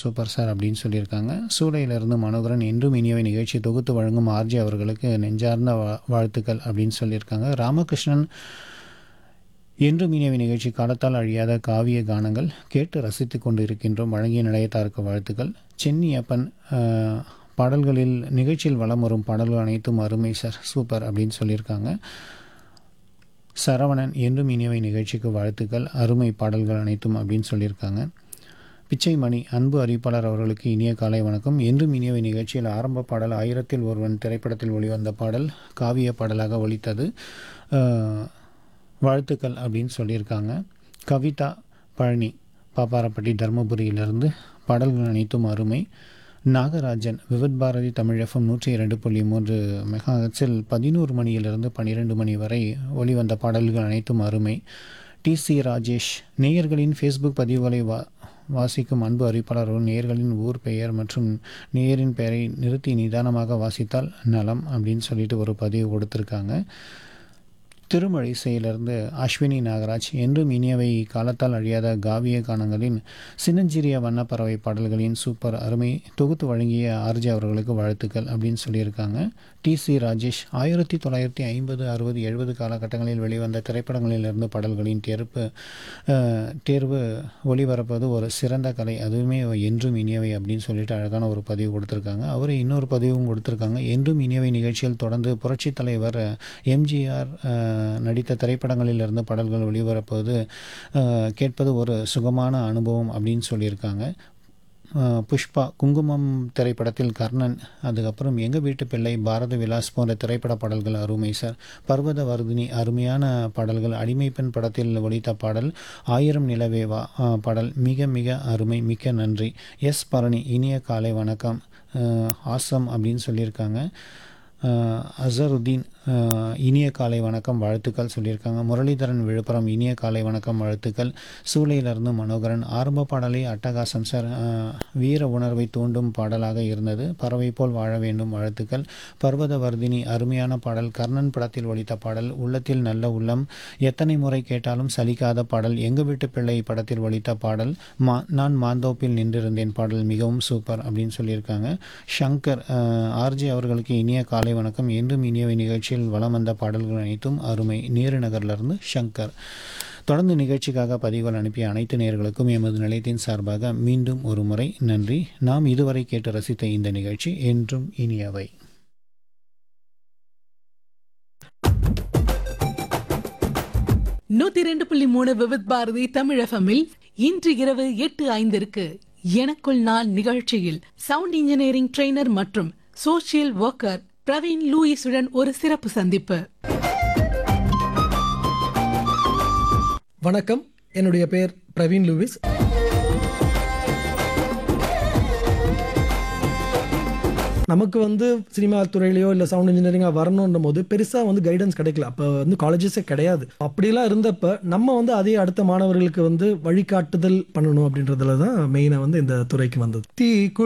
super sir அப்படின்னு சொல்லியிருக்காங்க சூளையிலிருந்து மனோகரன் என்றும் இனியவை நிகழ்ச்சி தொகுத்து வழங்கும் ஆர்ஜி அவர்களுக்கு நெஞ்சார்ந்த வா- வாழ்த்துக்கள் அப்படின்னு சொல்லியிருக்காங்க ராமகிருஷ்ணன் என்றும் இனியவை நிகழ்ச்சி காலத்தால் அழியாத காவிய கானங்கள் கேட்டு ரசித்து கொண்டு இருக்கின்றோம் வழங்கிய நிலையத்தாருக்கு வாழ்த்துக்கள் சென்னியப்பன் அஹ், பாடல்களில் நிகழ்ச்சியில் வலம் வரும் பாடல்கள் அனைத்தும் அருமை சார் சூப்பர் அப்படின்னு சொல்லியிருக்காங்க சரவணன் என்றும் இனியவை நிகழ்ச்சிக்கு வாழ்த்துக்கள் அருமை பாடல்கள் அனைத்தும் அப்படின்னு சொல்லியிருக்காங்க பிச்சைமணி அன்பு அறிவிப்பாளர் அவர்களுக்கு இனிய காலை வணக்கம் என்றும் இனியவை நிகழ்ச்சியில் ஆரம்ப பாடல் ஆயிரத்தில் ஒருவன் திரைப்படத்தில் வெளிவந்த பாடல் காவிய பாடலாக ஒலித்தது அஹ், வாழ்த்துக்கள் அப்படின்னு சொல்லியிருக்காங்க கவிதா பழனி பாப்பாரப்பட்டி தருமபுரியிலிருந்து பாடல்கள் அனைத்தும் அருமை நாகராஜன் விவித் பாரதி தமிழ் எஃப்எம் நூற்றி இரண்டு புள்ளி மூன்று மெகாஹெட்ஸில் பதினோரு மணியிலிருந்து பன்னிரெண்டு மணி வரை ஒளிவந்த பாடல்கள் அனைத்தும் அருமை டி சி ராஜேஷ் நேயர்களின் ஃபேஸ்புக் பதிவுகளை வா வாசிக்கும் அன்பு அறிவிப்பாளர்கள் நேயர்களின் ஊர் பெயர் மற்றும் நேயரின் பெயரை நிறுத்தி நிதானமாக வாசித்தால் நலம் அப்படின்னு சொல்லிட்டு ஒரு பதிவு கொடுத்துருக்காங்க திருமழிசையிலிருந்து அஸ்வினி நாகராஜ் என்றும் இனியவை காலத்தால் அழியாத காவிய கானங்களின் சின்னஞ்சிறிய வண்ணப்பறவை பாடல்களின் சூப்பர் அருமை தொகுத்து வழங்கிய ஆர்ஜி அவர்களுக்கு வாழ்த்துக்கள் அப்படின்னு சொல்லியிருக்காங்க டி சி ராஜேஷ் ஆயிரத்தி தொள்ளாயிரத்தி ஐம்பது அறுபது எழுபது காலகட்டங்களில் வெளிவந்த திரைப்படங்களிலிருந்து பாடல்களின் தேர்வு அஹ், தேர்வு ஒளிபரப்பது ஒரு சிறந்த கலை அதுவுமே என்றும் இனியவை அப்படின்னு சொல்லிட்டு அழகான ஒரு பதிவு கொடுத்துருக்காங்க அவர் இன்னொரு பதிவும் கொடுத்துருக்காங்க என்றும் இனியவை நிகழ்ச்சியில் தொடர்ந்து புரட்சித் தலைவர் எம்ஜிஆர் நடித்த திரைப்படங்களிலிருந்து பாடல்கள் ஒளிபரப்புவது அஹ், கேட்பது ஒரு சுகமான அனுபவம் அப்படின்னு சொல்லியிருக்காங்க அஹ், புஷ்பா குங்குமம் திரைப்படத்தில் கர்ணன் அதுக்கப்புறம் எங்கள் வீட்டு பிள்ளை பாரத விலாஸ் போன்ற திரைப்பட பாடல்கள் அருமை சார் பர்வத வர்தினி அருமையான பாடல்கள் அடிமை பெண் படத்தில் ஒலித்த பாடல் ஆயிரம் நிலவேவா அஹ், பாடல் மிக மிக அருமை மிக்க நன்றி எஸ் பரணி இனிய காலை வணக்கம் அஹ், ஆசம் அப்படின்னு சொல்லியிருக்காங்க அஹ், அசருதீன் அஹ், இனிய காலை வணக்கம் வாழ்த்துக்கள் சொல்லியிருக்காங்க முரளிதரன் விழுப்புரம் இனிய காலை வணக்கம் வாழ்த்துக்கள் சூளையிலிருந்து மனோகரன் ஆரம்ப பாடலே அட்டகாசம் சார் அஹ், வீர உணர்வை தூண்டும் பாடலாக இருந்தது பறவை போல் வாழ வேண்டும் வாழ்த்துக்கள் பர்வத வர்தினி அருமையான பாடல் கர்ணன் படத்தில் ஒலித்த பாடல் உள்ளத்தில் நல்ல உள்ளம் எத்தனை முறை கேட்டாலும் சலிக்காத பாடல் எங்க வீட்டு பிள்ளை படத்தில் ஒலித்த பாடல் மா நான் மாந்தோப்பில் நின்றிருந்தேன் பாடல் மிகவும் சூப்பர் அப்படின்னு சொல்லியிருக்காங்க ஷங்கர் ஆர்ஜி அவர்களுக்கு இனிய காலை வணக்கம் என்றும் இனியவை நிகழ்ச்சியில் வலம் வந்த பாடல்கள் அனைத்தும் அருமை நேரு நகர்லேருந்து ஷங்கர் தொடர்ந்து நிகழ்ச்சிக்காக பதிவுகள் அனுப்பிய அனைத்து நேயர்களுக்கும் எமது நிலையத்தின் சார்பாக மீண்டும் ஒரு முறை நன்றி நாம் இதுவரை கேட்டு ரசித்த இந்த நிகழ்ச்சி என்றும் இனியவை நூத்தி ரெண்டு புள்ளி மூணு விவித் பாரதி தமிழ் எஃப்எம்மில் இன்று இரவு எட்டு ஐந்திற்கு எனக்குள் நான் நிகழ்ச்சியில் சவுண்ட் இன்ஜினியரிங் ட்ரெய்னர் மற்றும் சோஷியல் ஒர்க்கர் பிரவீன் லூயிஸுடன் ஒரு சிறப்பு சந்திப்பு வணக்கம் என்னுடைய பெயர் பிரவீன் லூவிஸ் நமக்கு வந்து சினிமா துறையிலையோ இல்லை சவுண்ட் இன்ஜினியரிங்காக வரணுன்ற போது பெருசாக வந்து கைடன்ஸ் கிடைக்கல அப்போ வந்து காலேஜஸே கிடையாது அப்படிலாம் இருந்தப்ப நம்ம வந்து அதே அடுத்த மாணவர்களுக்கு வந்து வழிகாட்டுதல் பண்ணணும் அப்படின்றதுல தான் மெயினாக வந்து இந்த துறைக்கு வந்தது தீ